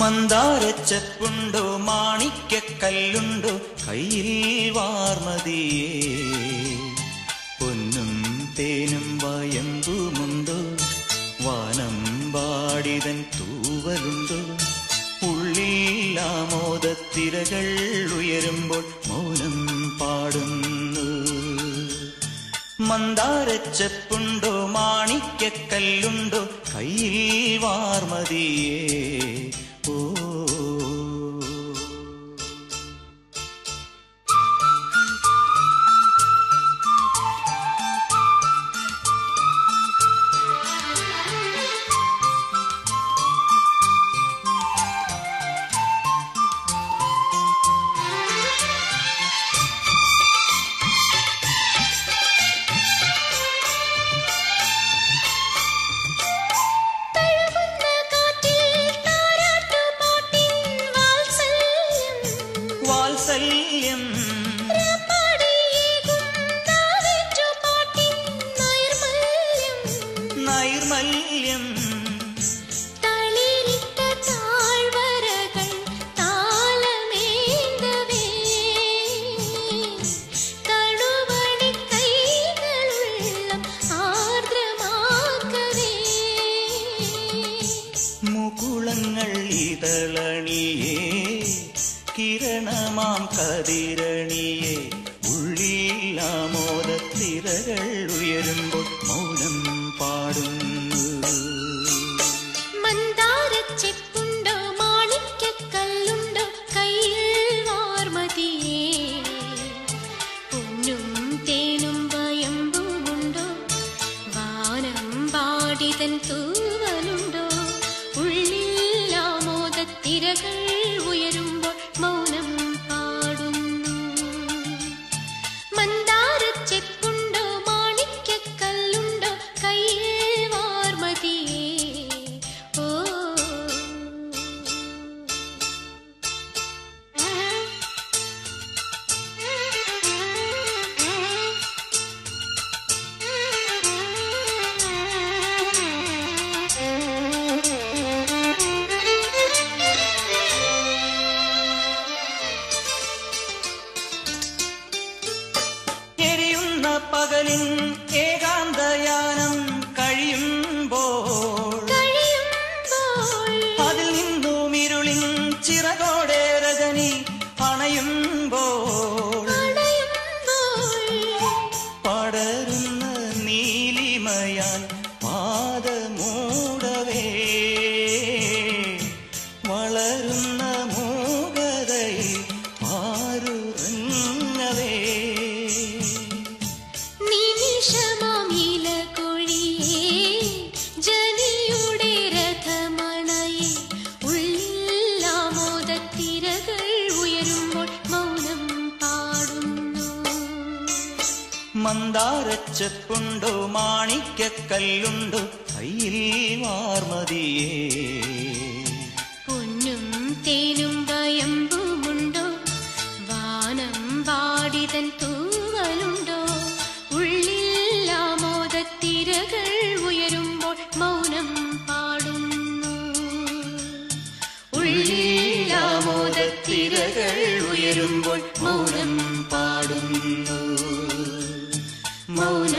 മന്ദാരച്ചെപ്പുണ്ടോ മാണിക്കല്ലുണ്ടോ കയ്യിൽ വാർമതിയേ പൊന്നും തേനും വയമ്പുമുണ്ടോ വാനം പാടിതൻ തൂവലുണ്ടോ ഉള്ളിൽ ആമോദത്തിരകൾ ഉയരുമ്പോൾ മൗനം പാടുന്നു മന്ദാരച്ചെപ്പുണ്ടോ മാണിക്കല്ലുണ്ടോ കയ്യിൽ വാർമതിയേ ഓ തഴുകുന്ന കാറ്റിൽ താരാട്ടുപാട്ടിൻ വാത്സല്യം വാത്സല്യം പാടിയേകും താവേറ്റുപാട്ടിൻ നൈർമല്യം നൈർമല്യം തളിരിട്ട താഴ്വരകൾ താളമേന്തവേ കടുവടി കൈകളുള്ളം ആർദ്രമാക്കവേ മുകുളങ്ങൾ ഇതളണിയേ കിരണമാം കതിരണിയേ ഉള്ളിൽ ആമോദത്തിരകൾ ഉയരുമ്പോൾ മൗനം പാടുന്നു മന്ദാരച്ചെപ്പുണ്ടോ മാണിക്കക്കല്ലുണ്ടോ കയ്യിൽ വാർമതിയേ പൊന്നും തേനും വയമ്പുമുണ്ടോ വാനം പാടിതൻ തൂവലുണ്ടോ ഉള്ളിൽ ആമോദത്തിരകൾ ഉയരുമ്പോൾ മൗനം പാടുന്നു മന്ദാരച്ചെപ്പുണ്ടോ മാണിക്കക്കല്ലുണ്ടോ കയ്യിൽ വാർമതിയേ ഓ എരിയുന്ന പകലിൻ ഏകാന്തയാനം കഴിയുമ്പോൾ കഴിയുമ്പോൾ അതിൽ നിന്നും ഇരുളിൻ ചിറകോടെ രജനി അണയുമ്പോൾ അണയുമ്പോൾ പടരുന്ന നീലിമയാൽ പാദമൂടവേ വളരുന്ന മൂകതയിൽ പാരുറങ്ങവേ നിമിഷമാമില കൊഴിയേ ജനിയുടെ രഥമണയെ ഉള്ളിൽ ആമോദത്തിരകൾ ഉയരുമ്പോൾ മൗനം പാടുന്നു മന്ദാരച്ചെപ്പുണ്ടോ മാണിക്കല്ലുണ്ടോ കയ്യിൽ വാർമതിയേ പൊന്നും തേനും വയമ്പുമുണ്ടോ വാനം വാടിതൻ തൂവലുണ്ടോ ഉള്ളിൽ ആമോദത്തിരകൾ ഉയരുമ്പോൾ മൗനം പാടുന്നു ഉള്ളിൽ ആമോദത്തിരകൾ ഉയരുമ്പോൾ മൗനം പാടുന്നു മൗനം